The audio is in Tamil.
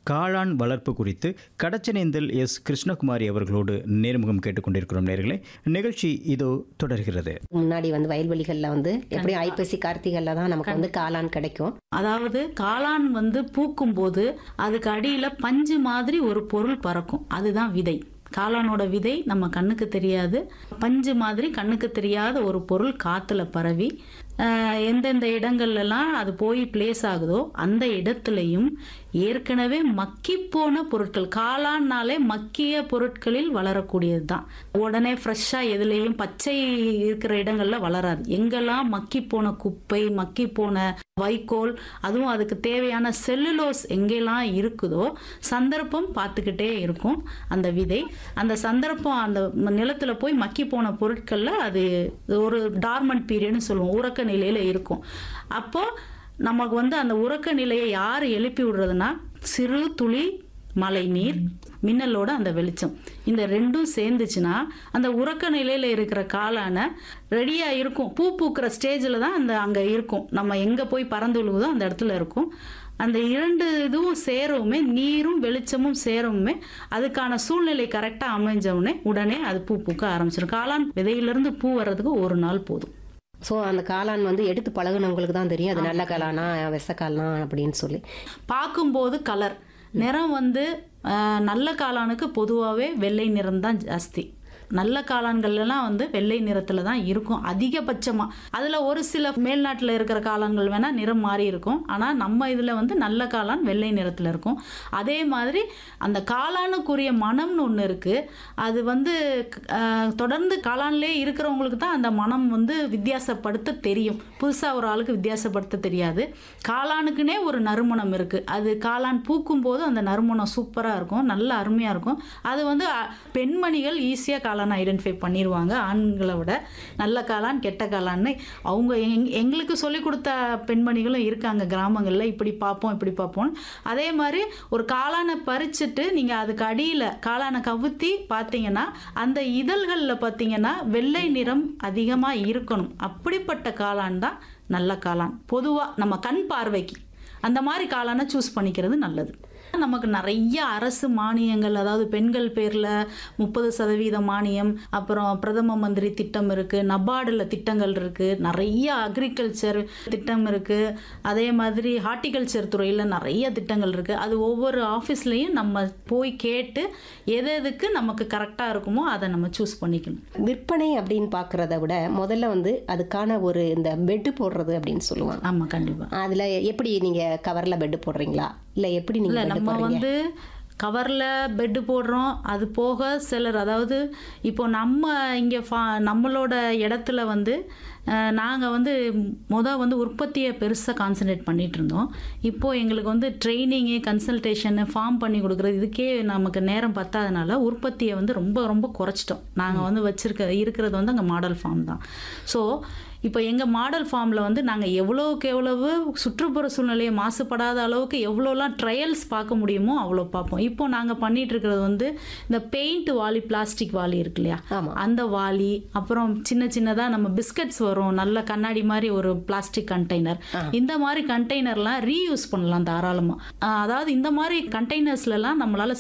காளான் வளர்ப்பு குறித்து கடச்சனேந்தல் எஸ் கிருஷ்ணகுமாரி அவர்களோடு நேர்முகம் கேட்டுக்கொண்டிருக்கிறோம் நேர்களே நிகழ்ச்சி இதோ தொடர்கிறது முன்னாடி வந்து வயல்வெளிகளில் வந்து எப்படி ஐப்பசி கார்த்திகையில் தான் நமக்கு வந்து காளான் கிடைக்கும் அதாவது காளான் வந்து பூக்கும்போது அதுக்கு அடியில பஞ்சு மாதிரி ஒரு பொருள் பறக்கும் அதுதான் விதை காளானோட விதை நம்ம கண்ணுக்கு தெரியாது பஞ்சு மாதிரி கண்ணுக்கு தெரியாத ஒரு பொருள் காத்துல பரவி ஆஹ், எந்தெந்த இடங்கள்லாம் அது போய் பிளேஸ் ஆகுதோ அந்த இடத்துலையும் ஏற்கனவே மக்கி போன பொருட்கள் காளான்னாலே மக்கிய பொருட்களில் வளரக்கூடியது தான் உடனே ஃப்ரெஷ்ஷாக எதுலேயும் பச்சை இருக்கிற இடங்கள்ல வளராது எங்கெல்லாம் மக்கி போன குப்பை மக்கி போன வைக்கோல் அதுவும் அதுக்கு தேவையான செல்லுலோஸ் எங்கெல்லாம் இருக்குதோ சந்தர்ப்பம் பார்த்துக்கிட்டே இருக்கும் அந்த விதை அந்த சந்தர்ப்பம் அந்த ம- நிலத்துல போய் மக்கி போன பொருட்கள்ல அது ஒரு டார்மண்ட் பீரியட்னு சொல்லுவோம் உறக்க நிலையில இருக்கும் அப்போ நமக்கு வந்து அந்த உறக்க நிலையை யார் எழுப்பி விடுறதுன்னா சிறு துளி மழை நீர் மின்னலோட அந்த வெளிச்சம் இந்த ரெண்டும் சேர்ந்துச்சுன்னா அந்த உறக்க நிலையில இருக்கிற காளான ரெடியா இருக்கும் பூ பூக்கிற ஸ்டேஜில் தான் அந்த அங்க இருக்கும் நம்ம எங்க போய் பறந்து விழுகுதோ அந்த இடத்துல இருக்கும் அந்த இரண்டு இதுவும் சேரவுமே நீரும் வெளிச்சமும் சேரவுமே அதுக்கான சூழ்நிலை கரெக்டாக அமைஞ்சவுடனே உடனே அது பூ பூக்க ஆரம்பிச்சிடும் காளான் விதையிலிருந்து பூ வர்றதுக்கு ஒரு நாள் போதும் ஸோ அந்த காளான் வந்து எடுத்து பழகுனவங்களுக்கு தான் தெரியும் அது நல்ல காளானா விஷ காளானா அப்படின்னு சொல்லி பார்க்கும்போது கலர் நிறம் வந்து ஆஹ், நல்ல காளானுக்கு பொதுவாகவே வெள்ளை நிறம் தான் ஜாஸ்தி நல்ல காளான்கள்லாம் வந்து வெள்ளை நிறத்தில் தான் இருக்கும் அதிகபட்சமாக அதில் ஒரு சில மேல்நாட்டில் இருக்கிற காளான்கள் வேணால் நிறம் மாறி இருக்கும் ஆனால் நம்ம இதில் வந்து நல்ல காளான் வெள்ளை நிறத்தில் இருக்கும் அதே மாதிரி அந்த காளானுக்குரிய மனம்னு ஒன்று இருக்குது அது வந்து ஆஹ், தொடர்ந்து காளான்லேயே இருக்கிறவங்களுக்கு தான் அந்த மனம் வந்து வித்தியாசப்படுத்த தெரியும் புதுசாக ஒரு ஆளுக்கு வித்தியாசப்படுத்த தெரியாது காளானுக்குனே ஒரு நறுமணம் இருக்குது அது காளான் பூக்கும் போது அந்த நறுமணம் சூப்பராக இருக்கும் நல்ல அருமையாக இருக்கும் அது வந்து அ, பெண்மணிகள் ஈஸியாக காளான் ஐடென்டிஃபை பண்ணிடுவாங்க ஆண்களை விட நல்ல காளான் கெட்ட காளான்னு அவங்க எங் எங்களுக்கு சொல்லிக் கொடுத்த பெண்மணிகளும் இருக்காங்க கிராமங்களில் இப்படி பார்ப்போம் இப்படி பார்ப்போம் அதே மாதிரி ஒரு காளானை பறிச்சுட்டு நீங்கள் அதுக்கு அடியில் காளானை கவுத்தி பார்த்தீங்கன்னா அந்த இதழ்களில் பார்த்தீங்கன்னா வெள்ளை நிறம் அதிகமாக இருக்கணும் அப்படிப்பட்ட காளான் தான் நல்ல காளான் பொதுவாக நம்ம கண் பார்வைக்கு அந்த மாதிரி காளானை சூஸ் பண்ணிக்கிறது நல்லது நமக்கு நிறைய அரசு மானியங்கள் அதாவது பெண்கள் பேரில் முப்பது சதவீத மானியம் அப்புறம் பிரதம மந்திரி திட்டம் இருக்குது நபார்டில் திட்டங்கள் இருக்குது நிறைய அக்ரிகல்ச்சர் திட்டம் இருக்குது அதே மாதிரி ஹார்ட்டிகல்ச்சர் துறையில் நிறைய திட்டங்கள் இருக்குது அது ஒவ்வொரு ஆஃபீஸ்லேயும் நம்ம போய் கேட்டு எது எதுக்கு நமக்கு கரெக்டாக இருக்குமோ அதை நம்ம சூஸ் பண்ணிக்கணும் விற்பனை அப்படின்னு பார்க்குறத விட முதல்ல வந்து அதுக்கான ஒரு இந்த பெட்டு போடுறது அப்படின்னு சொல்லுவாங்க ஆமாம் கண்டிப்பாக அதில் எப்படி நீங்கள் கவரில் பெட்டு போடுறீங்களா இல்லை எப்படி இல்லை நீங்கள் பெட்டு நம்ம போடுறீங்க வந்து கவரில் பெட்டு போடுறோம் அது போக சிலர் அதாவது இப்போ நம்ம இங்கே ஃபா நம்மளோட இடத்துல வந்து நாங்கள் வந்து மொதல் வந்து உற்பத்தியை பெருசாக கான்சன்ட்ரேட் பண்ணிட்டு இருந்தோம் இப்போது எங்களுக்கு வந்து ட்ரைனிங்கு கன்சல்டேஷனு ஃபார்ம் பண்ணி கொடுக்குறது இதுக்கே நமக்கு நேரம் பத்தாதனால உற்பத்தியை வந்து ரொம்ப ரொம்ப குறைச்சிட்டோம் நாங்கள் வந்து வச்சிருக்க இருக்கிறது வந்து அங்கே மாடல் ஃபார்ம் தான் ஸோ இப்போ எங்கள் மாடல் ஃபார்மில் வந்து நாங்கள் எவ்வளோக்கு எவ்வளவு சுற்றுப்புற சூழ்நிலையை மாசுபடாத அளவுக்கு எவ்வளோலாம் ட்ரையல்ஸ் பார்க்க முடியுமோ அவ்வளோ பார்ப்போம் இப்போ நாங்கள் பண்ணிட்டு இருக்கிறது வந்து இந்த பெயிண்ட் வாளி பிளாஸ்டிக் வாளி இருக்கு இல்லையா ஆமாம் அந்த வாளி அப்புறம் சின்ன சின்னதாக நம்ம பிஸ்கட்ஸ் வரும் நல்ல கண்ணாடி மாதிரி ஒரு பிளாஸ்டிக் கண்டெய்னர் இந்த மாதிரி கண்டெய்னர்லாம் ரீயூஸ் பண்ணலாம் தாராளமாக அதாவது இந்த மாதிரி கண்டெய்னர்ஸ்லலாம் நம்மளால